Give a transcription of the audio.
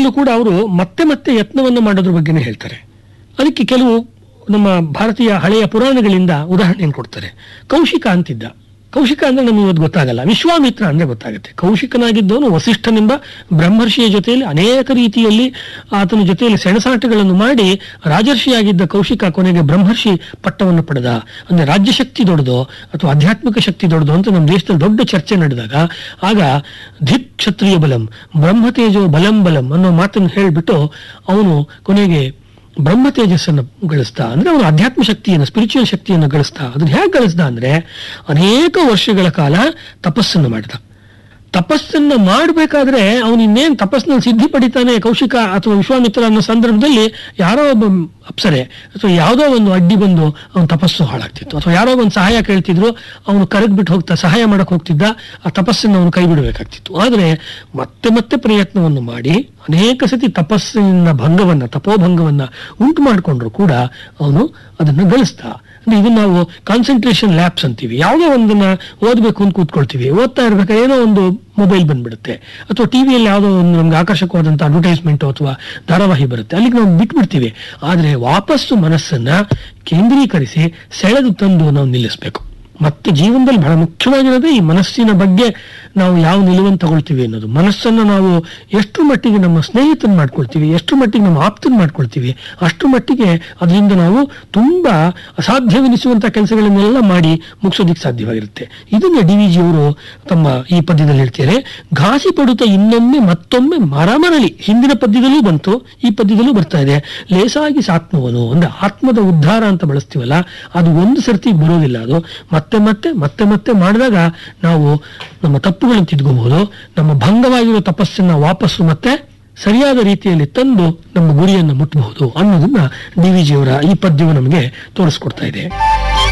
ಪದ್ಯದಲ್ಲೂ ಕೂಡ ಅವರು ಮತ್ತೆ ಮತ್ತೆ ಯತ್ನವನ್ನು ಮಾಡೋದ್ರ ಬಗ್ಗೆನೇ ಹೇಳ್ತಾರೆ ಅದಕ್ಕೆ ಕೆಲವು ನಮ್ಮ ಭಾರತೀಯ ಹಳೆಯ ಪುರಾಣಗಳಿಂದ ಉದಾಹರಣೆಯನ್ನು ಕೊಡ್ತಾರೆ ಕೌಶಿಕ ಅಂತಿದ್ದ ಕೌಶಿಕ ಅಂದ್ರೆ ನಮಗೆ ಇವತ್ತು ಗೊತ್ತಾಗಲ್ಲ ವಿಶ್ವಾಮಿತ್ರ ಅಂದ್ರೆ ಗೊತ್ತಾಗುತ್ತೆ ಕೌಶಿಕನಾಗಿದ್ದವನು ವಸಿಷ್ಠನೆಂಬ ಬ್ರಹ್ಮರ್ಷಿಯ ಜೊತೆಯಲ್ಲಿ ಅನೇಕ ರೀತಿಯಲ್ಲಿ ಆತನ ಜೊತೆಯಲ್ಲಿ ಸೆಣಸಾಟಗಳನ್ನು ಮಾಡಿ ರಾಜರ್ಷಿಯಾಗಿದ್ದ ಕೌಶಿಕ ಕೊನೆಗೆ ಬ್ರಹ್ಮರ್ಷಿ ಪಟ್ಟವನ್ನು ಪಡೆದ ಅಂದ್ರೆ ರಾಜ್ಯ ಶಕ್ತಿ ದೊಡ್ಡದು ಅಥವಾ ಆಧ್ಯಾತ್ಮಿಕ ಶಕ್ತಿ ದೊಡ್ಡದು ಅಂತ ನಮ್ಮ ದೇಶದಲ್ಲಿ ದೊಡ್ಡ ಚರ್ಚೆ ನಡೆದಾಗ ಆಗ ಧಿಕ್ ಕ್ಷತ್ರಿಯ ಬಲಂ ಬ್ರಹ್ಮತೇಜೋ ಬಲಂ ಬಲಂ ಅನ್ನೋ ಮಾತನ್ನು ಹೇಳಿಬಿಟ್ಟು ಅವನು ಕೊನೆಗೆ ಬ್ರಹ್ಮ ತೇಜಸ್ಸನ್ನು ಗಳಿಸ್ತಾ ಅಂದ್ರೆ ಅವನು ಅಧ್ಯಾತ್ಮ ಶಕ್ತಿಯನ್ನು ಸ್ಪಿರಿಚುವಲ್ ಶಕ್ತಿಯನ್ನು ಗಳಿಸ್ತಾ ಅದನ್ನ ಹೇಗೆ ಗಳಿಸ್ದ ಅಂದ್ರೆ ಅನೇಕ ವರ್ಷಗಳ ಕಾಲ ತಪಸ್ಸನ್ನು ಮಾಡಿದ ತಪಸ್ಸನ್ನ ಮಾಡಬೇಕಾದ್ರೆ ಅವನು ಇನ್ನೇನು ತಪಸ್ಸಿನಲ್ಲಿ ಸಿದ್ಧಿ ಪಡಿತಾನೆ ಕೌಶಿಕ ಅಥವಾ ವಿಶ್ವಾಮಿತ್ರ ಅನ್ನೋ ಸಂದರ್ಭದಲ್ಲಿ ಯಾರೋ ಒಬ್ಬ ಅಪ್ಸರೆ ಅಥವಾ ಯಾವುದೋ ಒಂದು ಅಡ್ಡಿ ಬಂದು ಅವನ ತಪಸ್ಸು ಹಾಳಾಗ್ತಿತ್ತು ಅಥವಾ ಯಾರೋ ಒಂದು ಸಹಾಯ ಕೇಳ್ತಿದ್ರು ಅವನು ಕರಗ್ಬಿಟ್ಟು ಹೋಗ್ತಾ ಸಹಾಯ ಮಾಡಕ್ ಹೋಗ್ತಿದ್ದ ಆ ತಪಸ್ಸನ್ನು ಅವನು ಕೈ ಬಿಡಬೇಕಾಗ್ತಿತ್ತು ಆದರೆ ಮತ್ತೆ ಮತ್ತೆ ಪ್ರಯತ್ನವನ್ನು ಮಾಡಿ ಅನೇಕ ಸತಿ ತಪಸ್ಸಿನ ಭಂಗವನ್ನ ತಪೋಭಂಗವನ್ನ ಉಂಟು ಮಾಡಿಕೊಂಡ್ರು ಕೂಡ ಅವನು ಅದನ್ನು ಗಳಿಸ್ದ ಅಂದ್ರೆ ಇದನ್ನ ನಾವು ಕಾನ್ಸಂಟ್ರೇಷನ್ ಲ್ಯಾಬ್ಸ್ ಅಂತೀವಿ ಯಾವುದೋ ಒಂದನ್ನ ಓದಬೇಕು ಅಂತ ಕೂತ್ಕೊಳ್ತೀವಿ ಓದ್ತಾ ಇರ್ಬೇಕಾದ್ರೆ ಏನೋ ಒಂದು ಮೊಬೈಲ್ ಬಂದ್ಬಿಡುತ್ತೆ ಅಥವಾ ಟಿವಿಯಲ್ಲಿ ಯಾವುದೋ ಒಂದು ನಮ್ಗೆ ಆಕರ್ಷಕವಾದಂಥ ಅಡ್ವರ್ಟೈಸ್ಮೆಂಟ್ ಅಥವಾ ಧಾರಾವಾಹಿ ಬರುತ್ತೆ ಅಲ್ಲಿಗೆ ನಾವು ಬಿಟ್ಬಿಡ್ತೀವಿ ಆದ್ರೆ ವಾಪಸ್ಸು ಮನಸ್ಸನ್ನ ಕೇಂದ್ರೀಕರಿಸಿ ಸೆಳೆದು ತಂದು ನಾವು ನಿಲ್ಲಿಸಬೇಕು ಮತ್ತೆ ಜೀವನದಲ್ಲಿ ಬಹಳ ಮುಖ್ಯವಾಗಿರೋದೇ ಈ ಮನಸ್ಸಿನ ಬಗ್ಗೆ ನಾವು ಯಾವ ನಿಲುವನ್ನು ತಗೊಳ್ತೀವಿ ಅನ್ನೋದು ಮನಸ್ಸನ್ನು ನಾವು ಎಷ್ಟು ಮಟ್ಟಿಗೆ ನಮ್ಮ ಸ್ನೇಹಿತನ ಮಾಡ್ಕೊಳ್ತೀವಿ ಎಷ್ಟು ಮಟ್ಟಿಗೆ ನಮ್ಮ ಆಪ್ತನ ಮಾಡ್ಕೊಳ್ತೀವಿ ಅಷ್ಟು ಮಟ್ಟಿಗೆ ಅದರಿಂದ ನಾವು ತುಂಬಾ ಅಸಾಧ್ಯವೆನಿಸುವಂತ ಕೆಲಸಗಳನ್ನೆಲ್ಲ ಮಾಡಿ ಮುಗಿಸೋದಿಕ್ ಸಾಧ್ಯವಾಗಿರುತ್ತೆ ಇದನ್ನ ಡಿ ವಿ ಜಿ ಅವರು ತಮ್ಮ ಈ ಪದ್ಯದಲ್ಲಿ ಹೇಳ್ತಾರೆ ಘಾಸಿ ಪಡುತ್ತ ಇನ್ನೊಮ್ಮೆ ಮತ್ತೊಮ್ಮೆ ಮರಮರಳಿ ಹಿಂದಿನ ಪದ್ಯದಲ್ಲೂ ಬಂತು ಈ ಪದ್ಯದಲ್ಲೂ ಬರ್ತಾ ಇದೆ ಲೇಸಾಗಿ ಸಾತ್ಮವನು ಅಂದ್ರೆ ಆತ್ಮದ ಉದ್ಧಾರ ಅಂತ ಬಳಸ್ತೀವಲ್ಲ ಅದು ಒಂದು ಸರ್ತಿ ಬರೋದಿಲ್ಲ ಅದು ಮತ್ತೆ ಮತ್ತೆ ಮತ್ತೆ ಮತ್ತೆ ಮಾಡಿದಾಗ ನಾವು ನಮ್ಮ ತಪ್ಪುಗಳನ್ನು ತಿದ್ಕೋಬಹುದು ನಮ್ಮ ಭಂಗವಾಗಿರೋ ತಪಸ್ಸನ್ನ ವಾಪಸ್ಸು ಮತ್ತೆ ಸರಿಯಾದ ರೀತಿಯಲ್ಲಿ ತಂದು ನಮ್ಮ ಗುರಿಯನ್ನು ಮುಟ್ಟಬಹುದು ಅನ್ನೋದನ್ನ ಡಿ ವಿ ಜಿಯವರ ಈ ಪದ್ಯವು ನಮಗೆ ತೋರಿಸ್ಕೊಡ್ತಾ ಇದೆ